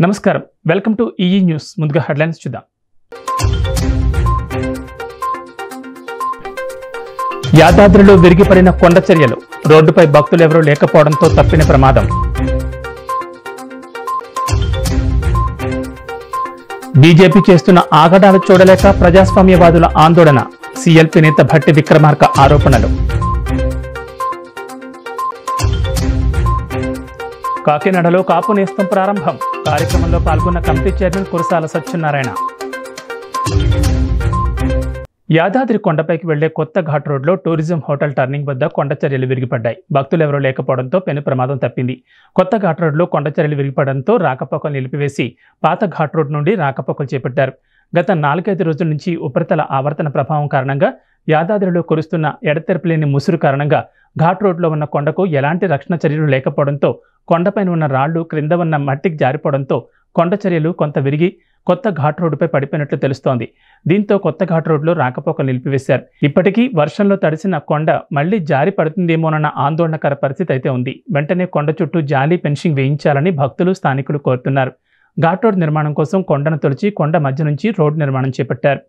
నమస్కారం welcome to EE news ముందుగా headlines చూద్దాం యాదాద్రిలో విరిగిపడిన కొండ చర్యలు రోడ్డుపై భక్తులు ఎవరూ లేకపోవడంతో తప్పిన ప్రమాదం బీజేపీ చేస్తున్న ఆగడాలు చూడలేక ప్రజాస్వామ్యవాదుల ఆందోళన సీఎల్పీ నేత భట్టి విక్రమార్క ఆరోపణలు కాకినాడలో కాపు నేస్తం ప్రారంభం కార్యక్రమంలో పాల్గొన్న కమిటీ చైర్మన్ కురసాల సత్యనారాయణ యాదాద్రి కొండపైకి వెళ్లే కొత్త ఘాట్ రోడ్లో టూరిజం హోటల్ టర్నింగ్ వద్ద కొండ చర్యలు విరిగిపడ్డాయి భక్తులు ఎవరూ లేకపోవడంతో పెను ప్రమాదం తప్పింది కొత్త ఘాట్ రోడ్లో కొండ చర్యలు విరిగిపడడంతో రాకపోకలు నిలిపివేసి పాత ఘాట్ రోడ్ నుండి రాకపోకలు చేపట్టారు గత నాలుగైదు రోజుల నుంచి ఉపరితల ఆవర్తన ప్రభావం కారణంగా యాదాద్రిలో కురుస్తున్న ఎడతెరపులేని ముసురు కారణంగా ఘాట్ రోడ్లో ఉన్న కొండకు ఎలాంటి రక్షణ చర్యలు లేకపోవడంతో కొండపైన ఉన్న రాళ్లు క్రింద ఉన్న మట్టికి జారిపోవడంతో కొండ చర్యలు కొంత విరిగి కొత్త ఘాట్ రోడ్డుపై పడిపోయినట్లు తెలుస్తోంది దీంతో కొత్త ఘాట్ రోడ్లో రాకపోకలు నిలిపివేశారు ఇప్పటికీ వర్షంలో తడిసిన కొండ మళ్లీ జారి పడుతుందేమోనన్న ఆందోళనకర పరిస్థితి అయితే ఉంది వెంటనే కొండ చుట్టూ జాలీ ఫెన్సింగ్ వేయించాలని భక్తులు స్థానికులు కోరుతున్నారు ఘాట్ రోడ్ నిర్మాణం కోసం కొండను తొలిచి కొండ మధ్య నుంచి రోడ్ నిర్మాణం చేపట్టారు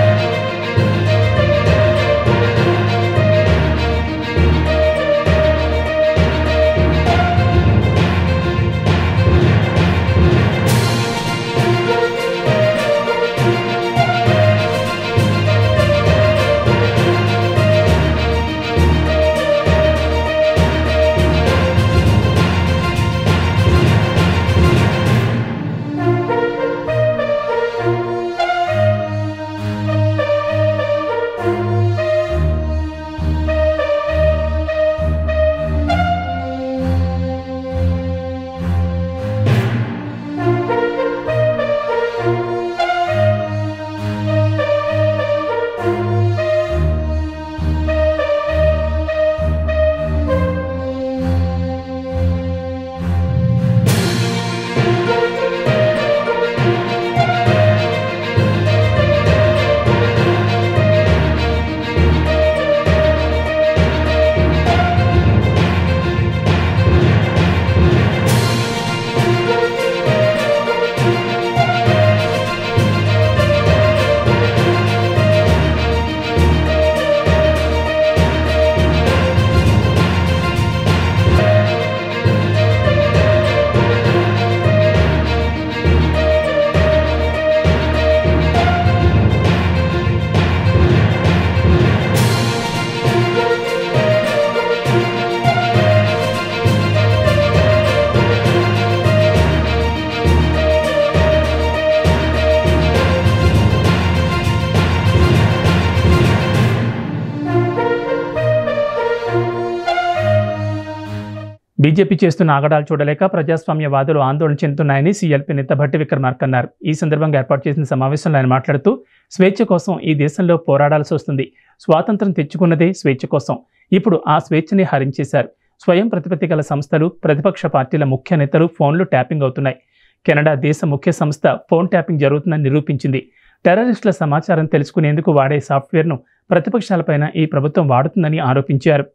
బీజేపీ చేస్తున్న ఆగడాలు చూడలేక ప్రజాస్వామ్యవాదులు ఆందోళన చెందుతున్నాయని సీఎల్పీ నేత భట్టి విక్రమార్క అన్నారు ఈ సందర్భంగా ఏర్పాటు చేసిన సమావేశంలో ఆయన మాట్లాడుతూ స్వేచ్ఛ కోసం ఈ దేశంలో పోరాడాల్సి వస్తుంది స్వాతంత్రం తెచ్చుకున్నదే స్వేచ్ఛ కోసం ఇప్పుడు ఆ స్వేచ్ఛని హరించేశారు స్వయం ప్రతిపత్తి గల సంస్థలు ప్రతిపక్ష పార్టీల ముఖ్య నేతలు ఫోన్లు ట్యాపింగ్ అవుతున్నాయి కెనడా దేశ ముఖ్య సంస్థ ఫోన్ ట్యాపింగ్ జరుగుతుందని నిరూపించింది టెర్రరిస్టుల సమాచారం తెలుసుకునేందుకు వాడే సాఫ్ట్వేర్ను ప్రతిపక్షాలపైన ఈ ప్రభుత్వం వాడుతుందని ఆరోపించారు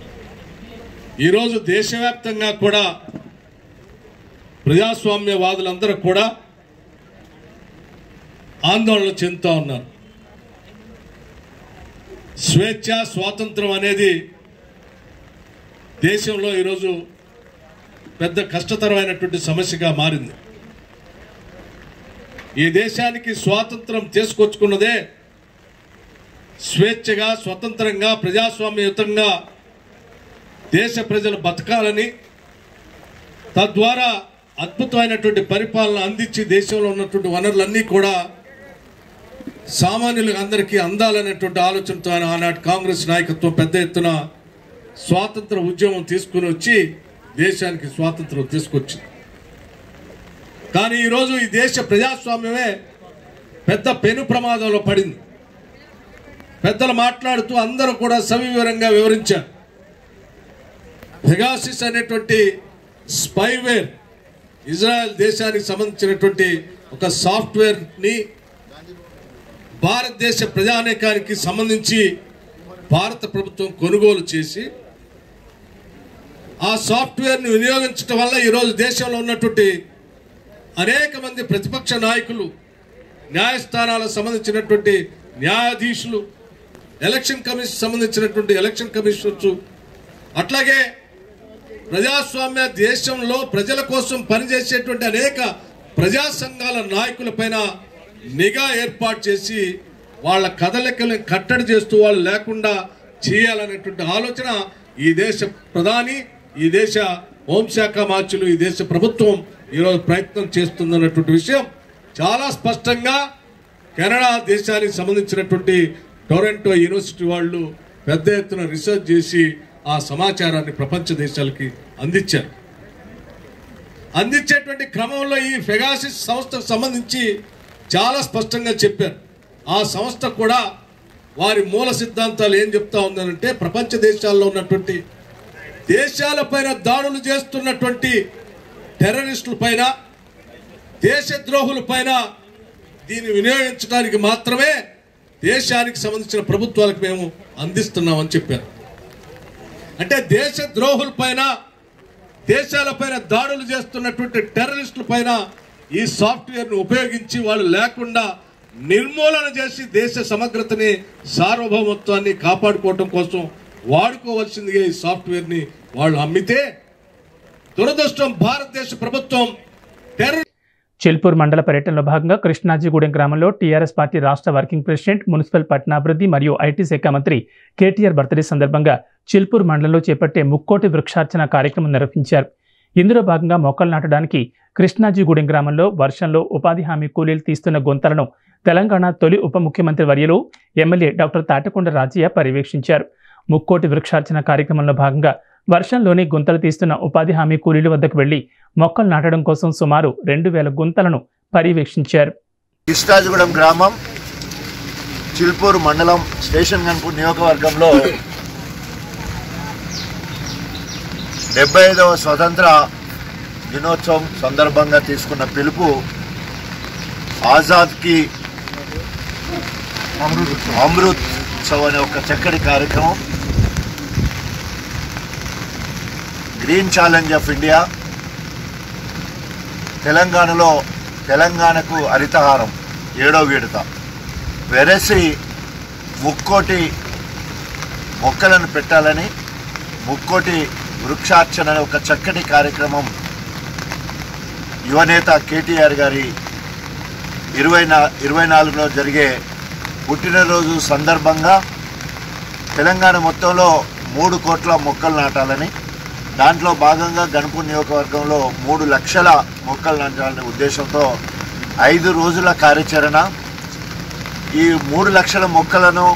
ఈరోజు దేశవ్యాప్తంగా కూడా ప్రజాస్వామ్యవాదులందరూ కూడా ఆందోళన చెందుతూ ఉన్నారు స్వేచ్ఛ స్వాతంత్రం అనేది దేశంలో ఈరోజు పెద్ద కష్టతరమైనటువంటి సమస్యగా మారింది ఈ దేశానికి స్వాతంత్రం తీసుకొచ్చుకున్నదే స్వేచ్ఛగా స్వతంత్రంగా ప్రజాస్వామ్యయుతంగా దేశ ప్రజలు బతకాలని తద్వారా అద్భుతమైనటువంటి పరిపాలన అందించి దేశంలో ఉన్నటువంటి వనరులన్నీ కూడా సామాన్యులకు అందరికీ అందాలనేటువంటి ఆలోచనతో ఆయన ఆనాటి కాంగ్రెస్ నాయకత్వం పెద్ద ఎత్తున స్వాతంత్ర ఉద్యమం తీసుకుని వచ్చి దేశానికి స్వాతంత్రం తీసుకొచ్చింది కానీ ఈరోజు ఈ దేశ ప్రజాస్వామ్యమే పెద్ద పెను ప్రమాదంలో పడింది పెద్దలు మాట్లాడుతూ అందరూ కూడా సవివరంగా వివరించారు పెగాసిస్ అనేటువంటి స్పైవేర్ ఇజ్రాయెల్ దేశానికి సంబంధించినటువంటి ఒక సాఫ్ట్వేర్ని భారతదేశ ప్రజానేకానికి సంబంధించి భారత ప్రభుత్వం కొనుగోలు చేసి ఆ సాఫ్ట్వేర్ని వినియోగించడం వల్ల ఈరోజు దేశంలో ఉన్నటువంటి అనేక మంది ప్రతిపక్ష నాయకులు న్యాయస్థానాలకు సంబంధించినటువంటి న్యాయాధీశులు ఎలక్షన్ కమిషన్ సంబంధించినటువంటి ఎలక్షన్ కమిషనర్స్ అట్లాగే ప్రజాస్వామ్య దేశంలో ప్రజల కోసం పనిచేసేటువంటి అనేక ప్రజా సంఘాల నాయకులపైన నిఘా ఏర్పాటు చేసి వాళ్ళ కదలికలను కట్టడి చేస్తూ వాళ్ళు లేకుండా చేయాలనేటువంటి ఆలోచన ఈ దేశ ప్రధాని ఈ దేశ హోంశాఖ మార్చులు ఈ దేశ ప్రభుత్వం ఈరోజు ప్రయత్నం చేస్తుందన్నటువంటి విషయం చాలా స్పష్టంగా కెనడా దేశానికి సంబంధించినటువంటి టొరంటో యూనివర్సిటీ వాళ్ళు పెద్ద ఎత్తున రీసెర్చ్ చేసి ఆ సమాచారాన్ని ప్రపంచ దేశాలకి అందించారు అందించేటువంటి క్రమంలో ఈ ఫెగాసిస్ సంస్థకు సంబంధించి చాలా స్పష్టంగా చెప్పారు ఆ సంస్థ కూడా వారి మూల సిద్ధాంతాలు ఏం చెప్తా ఉందనంటే ప్రపంచ దేశాల్లో ఉన్నటువంటి దేశాలపైన దాడులు చేస్తున్నటువంటి టెర్రరిస్టుల పైన దేశద్రోహుల పైన దీన్ని వినియోగించడానికి మాత్రమే దేశానికి సంబంధించిన ప్రభుత్వాలకు మేము అందిస్తున్నామని చెప్పారు అంటే దేశ ద్రోహుల పైన దేశాలపైన దాడులు చేస్తున్నటువంటి టెర్రరిస్టుల పైన ఈ సాఫ్ట్వేర్ను ఉపయోగించి వాళ్ళు లేకుండా నిర్మూలన చేసి దేశ సమగ్రతని సార్వభౌమత్వాన్ని కాపాడుకోవటం కోసం వాడుకోవాల్సిందిగా ఈ సాఫ్ట్వేర్ని వాళ్ళు అమ్మితే దురదృష్టం భారతదేశ ప్రభుత్వం టెర్రర్ చెల్పూర్ మండల పర్యటనలో భాగంగా కృష్ణాజీగూడెం గ్రామంలో టీఆర్ఎస్ పార్టీ రాష్ట్ర వర్కింగ్ ప్రెసిడెంట్ మున్సిపల్ పట్టణాభివృద్ధి మరియు ఐటీ శాఖ మంత్రి కేటీఆర్ బర్త్డే సందర్భంగా చిల్పూర్ మండలంలో చేపట్టే ముక్కోటి వృక్షార్చన కార్యక్రమం నిర్వహించారు ఇందులో భాగంగా మొక్కలు నాటడానికి కృష్ణాజీగూడెం గ్రామంలో వర్షంలో ఉపాధి హామీ కూలీలు తీస్తున్న గొంతలను తెలంగాణ తొలి ఉప ముఖ్యమంత్రి వర్యులు ఎమ్మెల్యే డాక్టర్ తాటకొండ రాజయ్య పర్యవేక్షించారు ముక్కోటి వృక్షార్చన కార్యక్రమంలో భాగంగా వర్షంలోని గుంతలు తీస్తున్న ఉపాధి హామీ కూలీల వద్దకు వెళ్లి మొక్కలు నాటడం కోసం సుమారు రెండు వేల గుంతలను పర్యవేక్షించారు కృష్ణాజగూడెం గ్రామం చిల్పూరు మండలం స్టేషన్ గన్పూర్ నియోజకవర్గంలో డెబ్బై ఐదవ స్వతంత్ర దినోత్సవం సందర్భంగా తీసుకున్న పిలుపు ఆజాద్కి అమృత్ ఉత్సవ్ అనే ఒక చక్కటి కార్యక్రమం గ్రీన్ ఛాలెంజ్ ఆఫ్ ఇండియా తెలంగాణలో తెలంగాణకు హరితహారం ఏడో విడత వెరసి ముక్కోటి మొక్కలను పెట్టాలని ముక్కోటి వృక్షార్చన అనే ఒక చక్కటి కార్యక్రమం యువనేత కేటీఆర్ గారి ఇరవై నా ఇరవై నాలుగులో జరిగే పుట్టినరోజు సందర్భంగా తెలంగాణ మొత్తంలో మూడు కోట్ల మొక్కలు నాటాలని దాంట్లో భాగంగా గణపూర్ నియోజకవర్గంలో మూడు లక్షల మొక్కలు నాటాలనే ఉద్దేశంతో ఐదు రోజుల కార్యాచరణ ఈ మూడు లక్షల మొక్కలను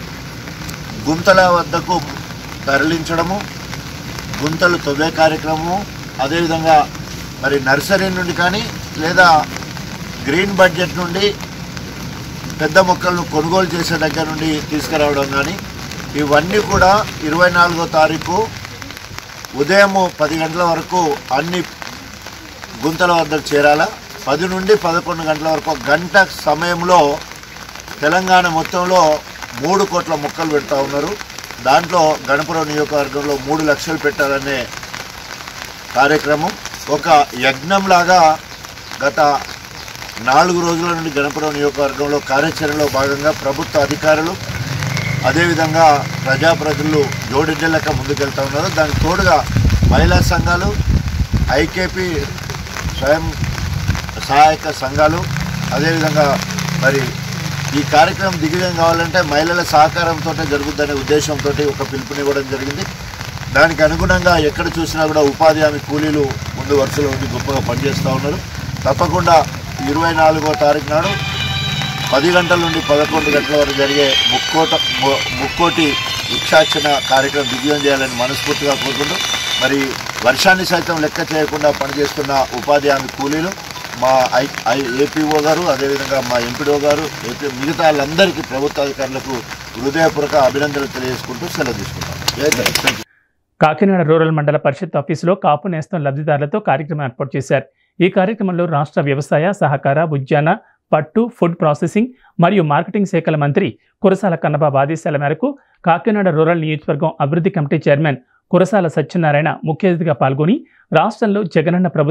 గుంతల వద్దకు తరలించడము గుంతలు తవ్వే కార్యక్రమము అదేవిధంగా మరి నర్సరీ నుండి కానీ లేదా గ్రీన్ బడ్జెట్ నుండి పెద్ద మొక్కలను కొనుగోలు చేసే దగ్గర నుండి తీసుకురావడం కానీ ఇవన్నీ కూడా ఇరవై నాలుగో తారీఖు ఉదయం పది గంటల వరకు అన్ని గుంతల వద్దకు చేరాలా పది నుండి పదకొండు గంటల వరకు ఒక గంట సమయంలో తెలంగాణ మొత్తంలో మూడు కోట్ల మొక్కలు పెడతా ఉన్నారు దాంట్లో గణపురం నియోజకవర్గంలో మూడు లక్షలు పెట్టాలనే కార్యక్రమం ఒక యజ్ఞంలాగా గత నాలుగు రోజుల నుండి గణపురం నియోజకవర్గంలో కార్యాచరణలో భాగంగా ప్రభుత్వ అధికారులు అదేవిధంగా ప్రజాప్రతినిధులు జోడించలేక ముందుకెళ్తా ఉన్నారు దానికి తోడుగా మహిళా సంఘాలు ఐకేపీ స్వయం సహాయక సంఘాలు అదేవిధంగా మరి ఈ కార్యక్రమం దిగ్విజయం కావాలంటే మహిళల సహకారంతో జరుగుద్దనే ఉద్దేశంతో ఒక పిలుపునివ్వడం జరిగింది దానికి అనుగుణంగా ఎక్కడ చూసినా కూడా ఉపాధి హామీ కూలీలు ముందు వరుసలో ఉండి గొప్పగా పనిచేస్తూ ఉన్నారు తప్పకుండా ఇరవై నాలుగో తారీఖు నాడు పది గంటల నుండి పదకొండు గంటల వరకు జరిగే ముక్కోట ము- ముక్కోటి వృక్షార్చన కార్యక్రమం దిగ్విజయం చేయాలని మనస్ఫూర్తిగా కోరుకుంటూ మరి వర్షాన్ని సైతం లెక్క చేయకుండా పనిచేస్తున్న ఉపాధి హామీ కూలీలు మా ఐ ఐ ఏపీఓ గారు అదేవిధంగా మా ఎంపీడో గారు ఏపీ మిగతా వాళ్ళందరికీ ప్రభుత్వ అధికారులకు హృదయపూర్వక అభినందనలు తెలియజేసుకుంటూ సెలవు తీసుకుంటాం జై Hind. Thank you. Kakinada rural మండల పరిషత్ ఆఫీసులో కాపు నేస్తం లబ్ధిదారులతో కార్యక్రమం ఏర్పాటు చేశారు ఈ కార్యక్రమంలో రాష్ట్ర వ్యవసాయ సహకార ఉద్యాన పట్టు ఫుడ్ ప్రాసెసింగ్ మరియు మార్కెటింగ్ శాఖల మంత్రి కురసాల కన్నబాబు ఆదేశాల మేరకు కాకినాడ రూరల్ నియోజకవర్గం అభివృద్ధి కమిటీ చైర్మన్ కురసాల సత్యనారాయణ ముఖ్య అతిథిగా పాల్గొని రాష్ట్రంలో జగనన్న ప్రభుత్వం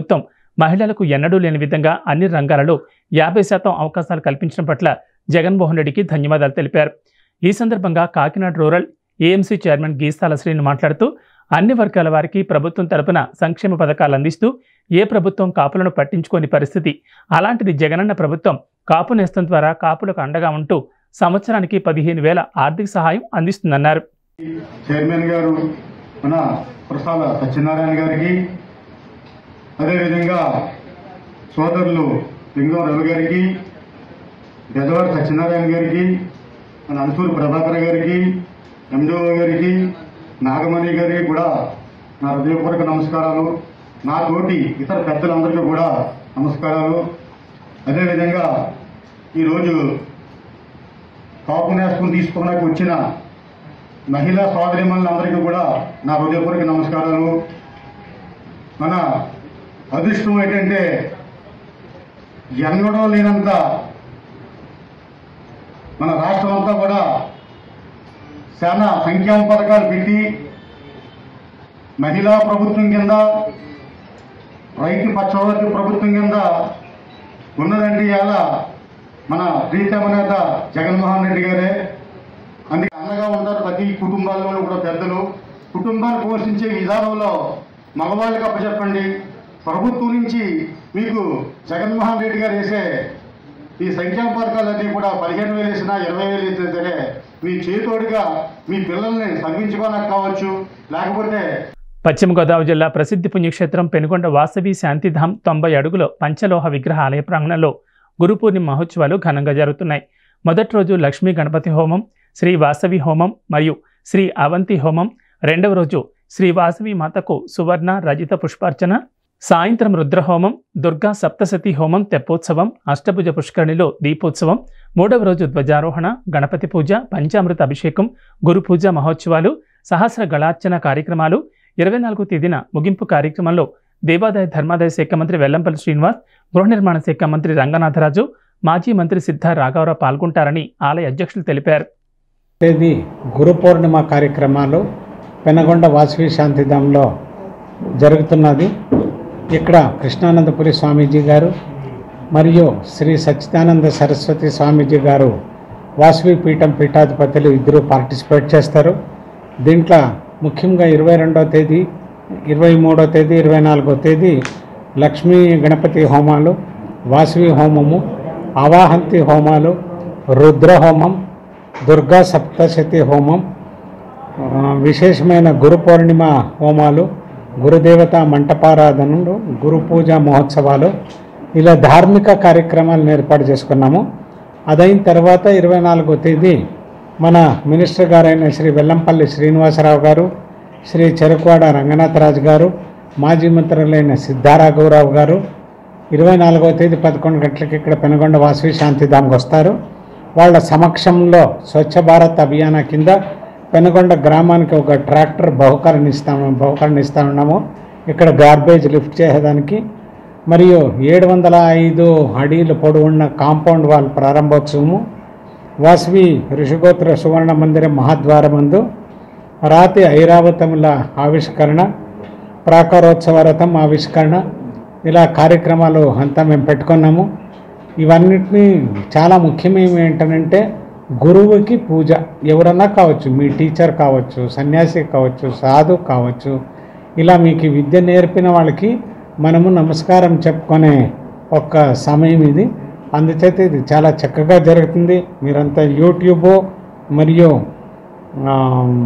మహిళలకు ఎన్నడూ లేని విధంగా అన్ని రంగాలలో యాభై శాతం అవకాశాలు కల్పించడం పట్ల జగన్మోహన్ రెడ్డికి ధన్యవాదాలు తెలిపారు ఈ సందర్భంగా కాకినాడ రూరల్ ఏఎంసీ చైర్మన్ గీస్తాల శ్రీని మాట్లాడుతూ అన్ని వర్గాల వారికి ప్రభుత్వం తరపున సంక్షేమ పథకాలు అందిస్తూ ఏ ప్రభుత్వం కాపులను పట్టించుకోని పరిస్థితి అలాంటిది జగనన్న ప్రభుత్వం కాపు నేస్తం ద్వారా కాపులకు అండగా ఉంటూ సంవత్సరానికి పదిహేను వేల ఆర్థిక సహాయం అందిస్తుందన్నారు చైర్మన్ గారు మన ప్రసాద సత్యనారాయణ గారికి అదేవిధంగా సోదరులు లింగం రవి గారికి గదవారి సత్యనారాయణ గారికి మన అనసూరి ప్రభాకర్ గారికి ఎంజో గారికి నాగమణి గారికి కూడా నా హృదయపూర్వక నమస్కారాలు నా తోటి ఇతర పెద్దలందరికీ కూడా నమస్కారాలు అదేవిధంగా ఈరోజు కాపు నేస్తం తీసుకోవడానికి వచ్చిన మహిళా సోదరిమణులందరికీ కూడా నా హృదయపూర్వక నమస్కారాలు మన అదృష్టం ఏంటంటే ఎన్నడూ లేనంత మన రాష్ట్రం అంతా కూడా చాలా సంక్షేమ పథకాలు పెట్టి మహిళా ప్రభుత్వం కింద రైతు పక్షవర్తి ప్రభుత్వం కింద ఉన్నదండి ఇవాళ మన ప్రీతమ నేత జగన్మోహన్ రెడ్డి గారే అందుకే అండగా ఉంటారు ప్రతి కుటుంబాల్లోనూ కూడా పెద్దలు కుటుంబాన్ని పోషించే విధానంలో మగవాళ్ళకి అప్పచెప్పండి ప్రభుత్వం నుంచి మీకు జగన్మోహన్ రెడ్డి గారు వేసే ఈ సంక్షేమ పథకాలన్నీ కూడా పదిహేను వేలు వేసినా ఇరవై వేలు వేసినా సరే మీ చేతోడిగా మీ పిల్లల్ని చదివించుకోనకు కావచ్చు లేకపోతే పశ్చిమ గోదావరి జిల్లా ప్రసిద్ధి పుణ్యక్షేత్రం పెనుగొండ వాసవి శాంతిధామ్ తొంభై అడుగుల పంచలోహ విగ్రహ ఆలయ ప్రాంగణంలో గురు పూర్ణిమ మహోత్సవాలు ఘనంగా జరుగుతున్నాయి మొదటి రోజు లక్ష్మీ గణపతి హోమం శ్రీ వాసవి హోమం మరియు శ్రీ అవంతి హోమం రెండవ రోజు శ్రీ వాసవి మాతకు సువర్ణ రజిత పుష్పార్చన సాయంత్రం రుద్రహోమం దుర్గా సప్తసతి హోమం తెప్పోత్సవం అష్టభుజ పుష్కరిణిలో దీపోత్సవం మూడవ రోజు ధ్వజారోహణ గణపతి పూజ పంచామృత అభిషేకం గురు పూజ మహోత్సవాలు సహస్ర గళార్చన కార్యక్రమాలు ఇరవై నాలుగు తేదీన ముగింపు కార్యక్రమంలో దేవాదాయ ధర్మాదాయ శాఖ మంత్రి వెల్లంపల్లి శ్రీనివాస్ గృహ నిర్మాణ శాఖ మంత్రి రంగనాథరాజు మాజీ మంత్రి సిద్ధ రాఘవరావు పాల్గొంటారని ఆలయ అధ్యక్షులు తెలిపారు తేదీ గురు పౌర్ణిమ కార్యక్రమాలు పెనగొండ వాసవి శాంతిధాంలో జరుగుతున్నది ఇక్కడ కృష్ణానందపురి స్వామీజీ గారు మరియు శ్రీ సచ్చిదానంద సరస్వతి స్వామీజీ గారు వాసవి పీఠం పీఠాధిపతులు ఇద్దరు పార్టిసిపేట్ చేస్తారు దీంట్లో ముఖ్యంగా ఇరవై రెండవ తేదీ ఇరవై మూడో తేదీ ఇరవై నాలుగో తేదీ లక్ష్మీ గణపతి హోమాలు వాసవి హోమము అవాహంతి హోమాలు రుద్ర హోమం దుర్గా సప్తశతి హోమం ఆ, విశేషమైన గురు పౌర్ణిమ హోమాలు గురుదేవత మంటపారాధనలు గురు పూజ మహోత్సవాలు ఇలా ధార్మిక కార్యక్రమాలను ఏర్పాటు చేసుకున్నాము అదైన తర్వాత ఇరవై నాలుగో తేదీ మన మినిస్టర్ గారైన శ్రీ వెల్లంపల్లి శ్రీనివాసరావు గారు శ్రీ చెరుకువాడ రంగనాథరాజు గారు మాజీ మంత్రులైన సిద్ధారాఘవరావు గారు ఇరవై నాలుగవ తేదీ పదకొండు గంటలకు ఇక్కడ పెనగొండ వాసవి శాంతిధామ్కి వస్తారు వాళ్ళ సమక్షంలో స్వచ్ఛ భారత్ అభియాన కింద పెనగొండ గ్రామానికి ఒక ట్రాక్టర్ బహుకరణ ఇస్తాము బహుకరణ ఇస్తా ఉన్నాము ఇక్కడ గార్బేజ్ లిఫ్ట్ చేసేదానికి మరియు ఏడు వందల ఐదు అడీల పొడవున్న కాంపౌండ్ వాల్ ప్రారంభోత్సవము వాసవి ఋషిగోత్ర సువర్ణ మందిరం మహాద్వారమందు రాతి ఐరావతముల ఆవిష్కరణ ప్రాకారోత్సవ రథం ఆవిష్కరణ ఇలా కార్యక్రమాలు అంతా మేము పెట్టుకున్నాము ఇవన్నిటినీ చాలా ముఖ్యమేమి ఏంటంటే గురువుకి పూజ ఎవరన్నా కావచ్చు మీ టీచర్ కావచ్చు సన్యాసి కావచ్చు సాధు కావచ్చు ఇలా మీకు ఈ విద్య నేర్పిన వాళ్ళకి మనము నమస్కారం చెప్పుకునే ఒక సమయం ఇది అందుచేత ఇది చాలా చక్కగా జరుగుతుంది మీరంతా యూట్యూబ్ మరియు ఆమ్,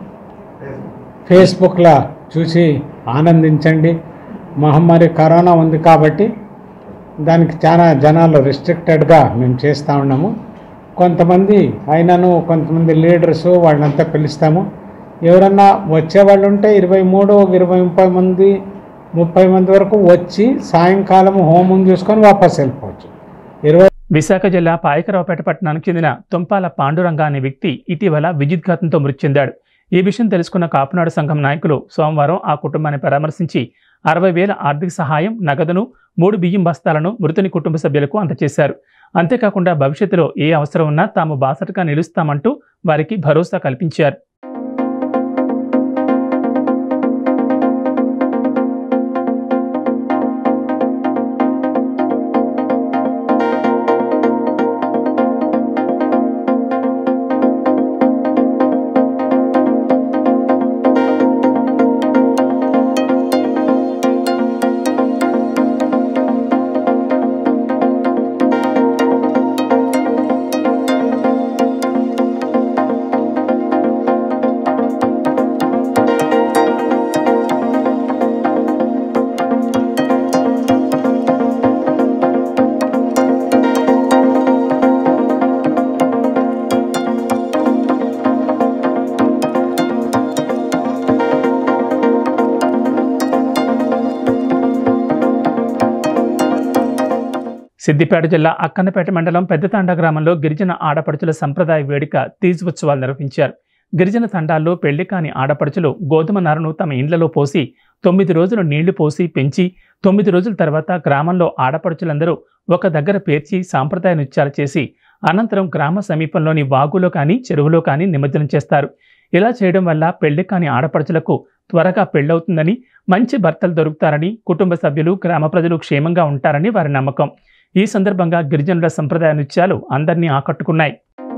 ఫేస్బుక్లో చూసి ఆనందించండి మహమ్మారి కరోనా ఉంది కాబట్టి దానికి చాలా జనాలు రిస్ట్రిక్టెడ్గా మేము చేస్తూ ఉన్నాము కొంతమంది అయినను కొంతమంది లీడర్స్ వాళ్ళంతా పిలుస్తాము ఎవరన్నా వచ్చేవాళ్ళు ఉంటే ఇరవై మూడు ఇరవై ముప్పై మంది ముప్పై మంది వరకు వచ్చి సాయంకాలం హోమం చూసుకొని వాపస్ వెళ్ళిపోవచ్చు ఇరవై విశాఖ జిల్లా పాయకరావుపేట పట్టణానికి చెందిన తుంపాల పాండురంగ అనే వ్యక్తి ఇటీవల విద్యుద్ఘాతంతో మృతి చెందాడు ఈ విషయం తెలుసుకున్న కాపునాడు సంఘం నాయకులు సోమవారం ఆ కుటుంబాన్ని పరామర్శించి అరవై వేల ఆర్థిక సహాయం నగదును మూడు బియ్యం బస్తాలను మృతుని కుటుంబ సభ్యులకు అందజేశారు అంతేకాకుండా భవిష్యత్తులో ఏ అవసరం ఉన్నా తాము బాసటగా నిలుస్తామంటూ వారికి భరోసా కల్పించారు సిద్దిపేట జిల్లా అక్కన్నపేట మండలం పెద్దతాండ గ్రామంలో గిరిజన ఆడపడుచుల సంప్రదాయ వేడుక తీజ్ ఉత్సవాలు నిర్వహించారు గిరిజన తండాల్లో పెళ్లి కాని ఆడపడుచులు గోధుమ నారను తమ ఇండ్లలో పోసి తొమ్మిది రోజులు నీళ్లు పోసి పెంచి తొమ్మిది రోజుల తర్వాత గ్రామంలో ఆడపడుచులందరూ ఒక దగ్గర పేర్చి సాంప్రదాయ నృత్యాలు చేసి అనంతరం గ్రామ సమీపంలోని వాగులో కానీ చెరువులో కానీ నిమజ్జనం చేస్తారు ఇలా చేయడం వల్ల పెళ్లి కాని ఆడపడుచులకు త్వరగా పెళ్ళవుతుందని మంచి భర్తలు దొరుకుతారని కుటుంబ సభ్యులు గ్రామ ప్రజలు క్షేమంగా ఉంటారని వారి నమ్మకం ఈ సందర్భంగా గిరిజనుల సంప్రదాయ నృత్యాలు అందరినీ ఆకట్టుకున్నాయి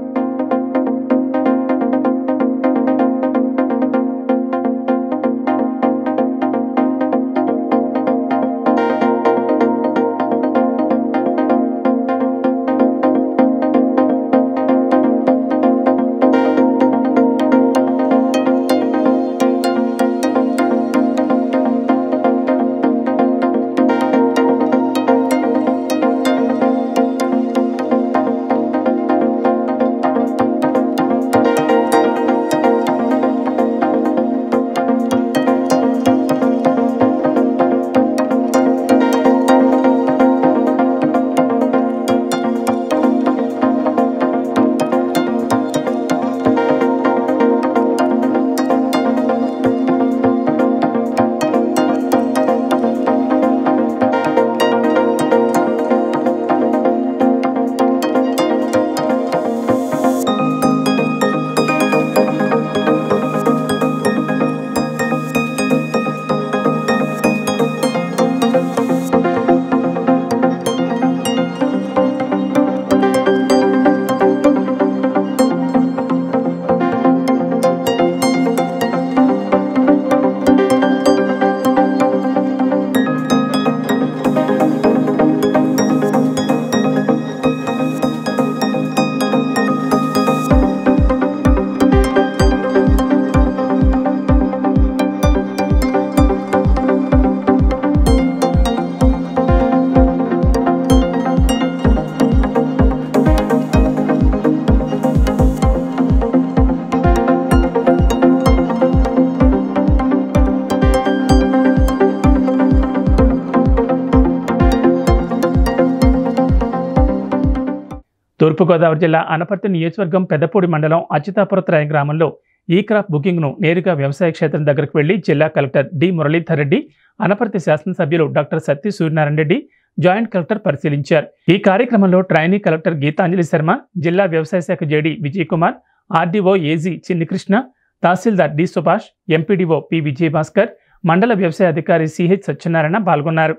తూర్పుగోదావరి జిల్లా అనపర్తి నియోజకవర్గం పెద్దపూడి మండలం అచ్యుతాపురత్రాయ గ్రామంలో ఈ క్రాప్ బుకింగ్ను నేరుగా వ్యవసాయ క్షేత్రం దగ్గరకు వెళ్లి జిల్లా కలెక్టర్ డి మురళీధర్ రెడ్డి అనపర్తి శాసనసభ్యులు doctor Satya Suryanarayana Reddy joint collector పరిశీలించారు ఈ కార్యక్రమంలో ట్రైనీ కలెక్టర్ గీతాంజలి శర్మ జిల్లా వ్యవసాయ శాఖ JD Vijay Kumar RDO AG Chinnikrishna tahsildar D Subhash MPDO P Vijayabhaskar మండల వ్యవసాయ అధికారి సిహెచ్ సత్యనారాయణ పాల్గొన్నారు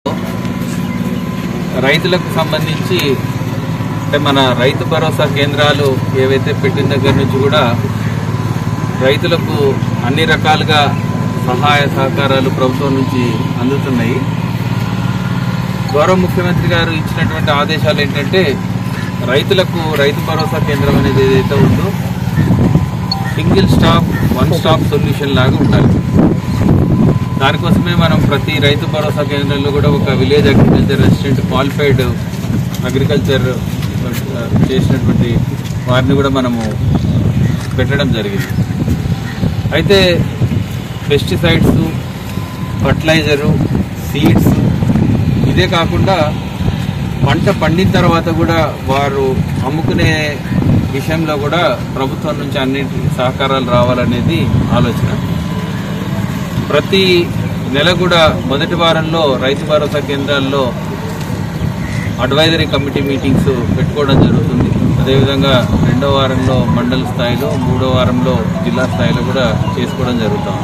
రైతులకు సంబంధించి అంటే మన రైతు భరోసా కేంద్రాలు ఏవైతే పెట్టిన దగ్గర నుంచి కూడా రైతులకు అన్ని రకాలుగా సహాయ సహకారాలు ప్రభుత్వం నుంచి అందుతున్నాయి గౌరవ ముఖ్యమంత్రి గారు ఇచ్చినటువంటి ఆదేశాలు ఏంటంటే రైతులకు రైతు భరోసా కేంద్రం అనేది ఏదైతే ఉందో single stop one stop solution లాగా ఉండాలి దానికోసమే మనం ప్రతి రైతు భరోసా కేంద్రంలో కూడా ఒక village agriculture resident qualified agriculture ఆ, చేసినటువంటి వారిని కూడా మనము పెట్టడం జరిగింది అయితే పెస్టిసైడ్స్ ఫర్టిలైజరు సీడ్స్ ఇదే కాకుండా పంట పండిన తర్వాత కూడా వారు అమ్ముకునే విషయంలో కూడా ప్రభుత్వం నుంచి అన్నింటి సహకారాలు రావాలనేది ఆలోచన ప్రతి నెల కూడా మొదటి వారంలో రైతు భరోసా కేంద్రాల్లో అడ్వైజరీ కమిటీ మీటింగ్స్ పెట్టుకోవడం జరుగుతుంది అదేవిధంగా రెండో వారంలో మండల స్థాయిలో మూడో వారంలో జిల్లా స్థాయిలో కూడా చేసుకోవడం జరుగుతాం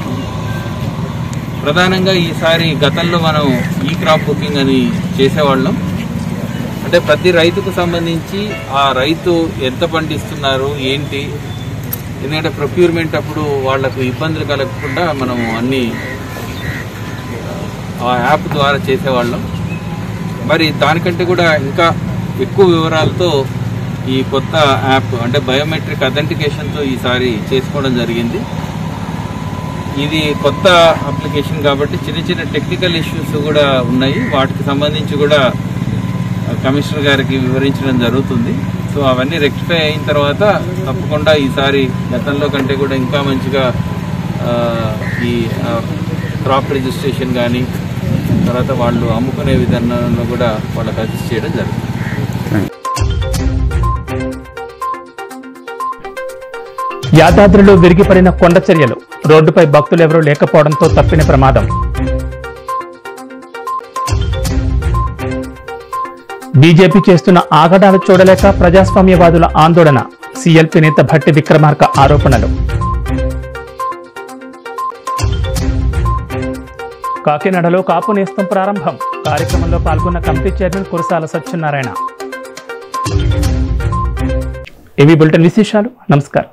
ప్రధానంగా ఈసారి గతంలో మనం ఈ క్రాప్ బుకింగ్ అని చేసేవాళ్ళం అంటే ప్రతి రైతుకు సంబంధించి ఆ రైతు ఎంత పండిస్తున్నారు ఏంటి ఎందుకంటే ప్రొక్యూర్మెంట్ అప్పుడు వాళ్లకు ఇబ్బందులు కలగకుండా మనము అన్ని ఆ యాప్ ద్వారా చేసేవాళ్ళం మరి దానికంటే కూడా ఇంకా ఎక్కువ వివరాలతో ఈ కొత్త యాప్ అంటే బయోమెట్రిక్ అథెంటికేషన్తో ఈసారి చేసుకోవడం జరిగింది ఇది కొత్త అప్లికేషన్ కాబట్టి చిన్న చిన్న టెక్నికల్ ఇష్యూస్ కూడా ఉన్నాయి వాటికి సంబంధించి కూడా కమిషనర్ గారికి వివరించడం జరుగుతుంది సో అవన్నీ రెక్టిఫై అయిన తర్వాత తప్పకుండా ఈసారి గతంలో కంటే కూడా ఇంకా మంచిగా ఆ, ఈ క్రాప్ రిజిస్ట్రేషన్ కానీ తర్వాత వాళ్ళు అమ్ముకునే విధానంలో కూడా వాళ్ళకి అసిస్ట్ చేయడం జరుగుతుంది యాదాద్రిలో విరిగిపడిన కొండ చర్యలు రోడ్డుపై భక్తులు ఎవరూ లేకపోవడంతో తప్పిన ప్రమాదం బీజేపీ చేస్తున్న ఆగడాలు చూడలేక ప్రజాస్వామ్యవాదుల ఆందోళన సీఎల్పీ నేత భట్టి విక్రమార్క ఆరోపణలు కాకినాడలో కాపు నేస్తం ప్రారంభం కార్యక్రమంలో పాల్గొన్న కమిటీ చైర్మన్ కురసాల సత్యనారాయణ ఇవి బులెటిన్ విశేషాలు నమస్కారం